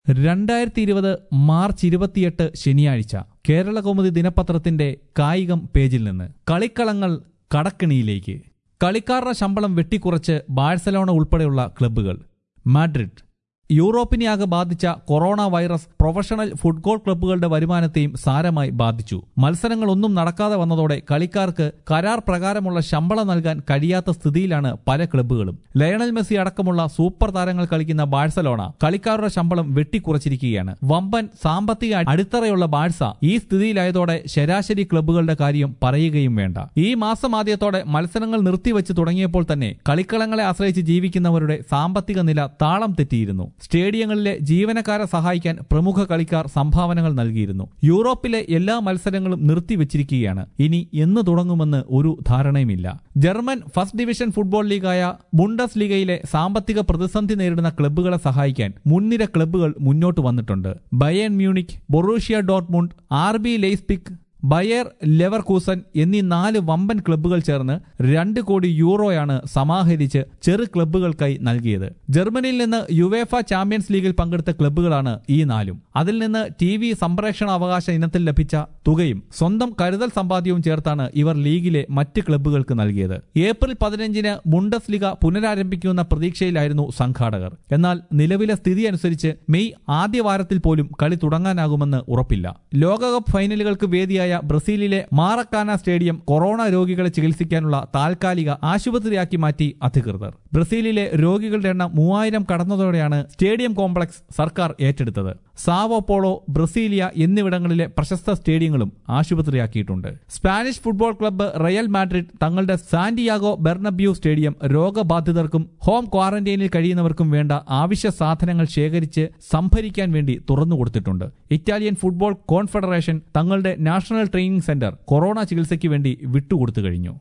രണ്ടായിരത്തി ഇരുപത് മാർച്ച് ഇരുപത്തിയെട്ട് ശനിയാഴ്ച കേരള കൗമുദി ദിനപത്രത്തിന്റെ കായികം പേജിൽ നിന്ന് കളിക്കളങ്ങൾ കടക്കിണിയിലേക്ക് കളിക്കാരുടെ ശമ്പളം വെട്ടിക്കുറച്ച് ബാഴ്സലോണ ഉൾപ്പെടെയുള്ള ക്ലബ്ബുകൾ മാഡ്രിഡ് യൂറോപ്പിനെയാകെ ബാധിച്ച കൊറോണ വൈറസ് പ്രൊഫഷണൽ ഫുട്ബോൾ ക്ലബ്ബുകളുടെ വരുമാനത്തെയും സാരമായി ബാധിച്ചു മത്സരങ്ങളൊന്നും നടക്കാതെ വന്നതോടെ കളിക്കാർക്ക് കരാർ പ്രകാരമുള്ള ശമ്പളം നൽകാൻ കഴിയാത്ത സ്ഥിതിയിലാണ് പല ക്ലബ്ബുകളും ലയണൽ മെസ്സി അടക്കമുള്ള സൂപ്പർ താരങ്ങൾ കളിക്കുന്ന ബാഴ്സലോണ കളിക്കാരുടെ ശമ്പളം വെട്ടിക്കുറച്ചിരിക്കുകയാണ് വമ്പൻ സാമ്പത്തിക അടിത്തറയുള്ള ബാഴ്സ ഈ സ്ഥിതിയിലായതോടെ ശരാശരി ക്ലബ്ബുകളുടെ കാര്യം പറയുകയും വേണ്ട ഈ മാസം ആദ്യത്തോടെ മത്സരങ്ങൾ നിർത്തിവെച്ച് തുടങ്ങിയപ്പോൾ തന്നെ കളിക്കളങ്ങളെ ആശ്രയിച്ച് ജീവിക്കുന്നവരുടെ സാമ്പത്തിക നില താളം തെറ്റിയിരുന്നു സ്റ്റേഡിയങ്ങളിലെ ജീവനക്കാരെ സഹായിക്കാൻ പ്രമുഖ കളിക്കാർ സംഭാവനകൾ നൽകിയിരുന്നു യൂറോപ്പിലെ എല്ലാ മത്സരങ്ങളും നിർത്തിവെച്ചിരിക്കുകയാണ് ഇനി എന്ന് തുടങ്ങുമെന്ന് ഒരു ധാരണയുമില്ല ജർമ്മൻ ഫസ്റ്റ് ഡിവിഷൻ ഫുട്ബോൾ ലീഗായ ബുണ്ടസ് ലീഗയിലെ സാമ്പത്തിക പ്രതിസന്ധി നേരിടുന്ന ക്ലബ്ബുകളെ സഹായിക്കാൻ മുൻനിര ക്ലബ്ബുകൾ മുന്നോട്ട് വന്നിട്ടുണ്ട് Bayern Munich Borussia Dortmund R B Leipzig Bayer Leverkusen എന്നീ നാല് വമ്പൻ ക്ലബ്ബുകൾ ചേർന്ന് രണ്ട് കോടി യൂറോയാണ് സമാഹരിച്ച് ചെറു ക്ലബ്ബുകൾക്കായി നൽകിയത് ജർമ്മനിയിൽ നിന്ന് യുവേഫ ചാമ്പ്യൻസ് ലീഗിൽ പങ്കെടുത്ത ക്ലബ്ബുകളാണ് ഈ നാലും അതിൽ നിന്ന് ടി വി സംപ്രേഷണ അവകാശ ഇനത്തിൽ ലഭിച്ച തുകയും സ്വന്തം കരുതൽ സമ്പാദ്യവും ചേർത്താണ് ഇവർ ലീഗിലെ മറ്റ് ക്ലബ്ബുകൾക്ക് നൽകിയത് ഏപ്രിൽ പതിനഞ്ചിന് ബുണ്ടസ് ലീഗ പുനരാരംഭിക്കുമെന്ന പ്രതീക്ഷയിലായിരുന്നു സംഘാടകർ എന്നാൽ നിലവിലെ സ്ഥിതി അനുസരിച്ച് മെയ് ആദ്യ വാരത്തിൽ പോലും കളി തുടങ്ങാനാകുമെന്ന് ഉറപ്പില്ല ലോകകപ്പ് ഫൈനലുകൾക്ക് വേദിയായ ബ്രസീലിലെ മാറക്കാന സ്റ്റേഡിയം കൊറോണ രോഗികളെ ചികിത്സിക്കാനുള്ള താൽക്കാലിക ആശുപത്രിയാക്കി മാറ്റി അധികൃതർ ബ്രസീലിലെ രോഗികളുടെ എണ്ണം മൂവായിരം കടന്നതോടെയാണ് സ്റ്റേഡിയം കോംപ്ലക്സ് സർക്കാർ ഏറ്റെടുത്തത് സാവോ പോളോ ബ്രസീലിയ എന്നിവിടങ്ങളിലെ പ്രശസ്ത സ്റ്റേഡിയങ്ങളും ആശുപത്രിയാക്കിയിട്ടുണ്ട് Spanish football club Real Madrid തങ്ങളുടെ സാന്റിയാഗോ ബെർണബ്യൂ സ്റ്റേഡിയം രോഗബാധിതർക്കും ഹോം ക്വാറന്റൈനിൽ കഴിയുന്നവർക്കും വേണ്ട ആവശ്യ സാധനങ്ങൾ ശേഖരിച്ച് സംഭരിക്കാൻ വേണ്ടി തുറന്നുകൊടുത്തിട്ടുണ്ട് ഇറ്റാലിയൻ ഫുട്ബോൾ കോൺഫെഡറേഷൻ തങ്ങളുടെ നാഷണൽ ട്രെയിനിംഗ് സെന്റർ കൊറോണ ചികിത്സയ്ക്ക് വേണ്ടി വിട്ടുകൊടുത്തു കഴിഞ്ഞു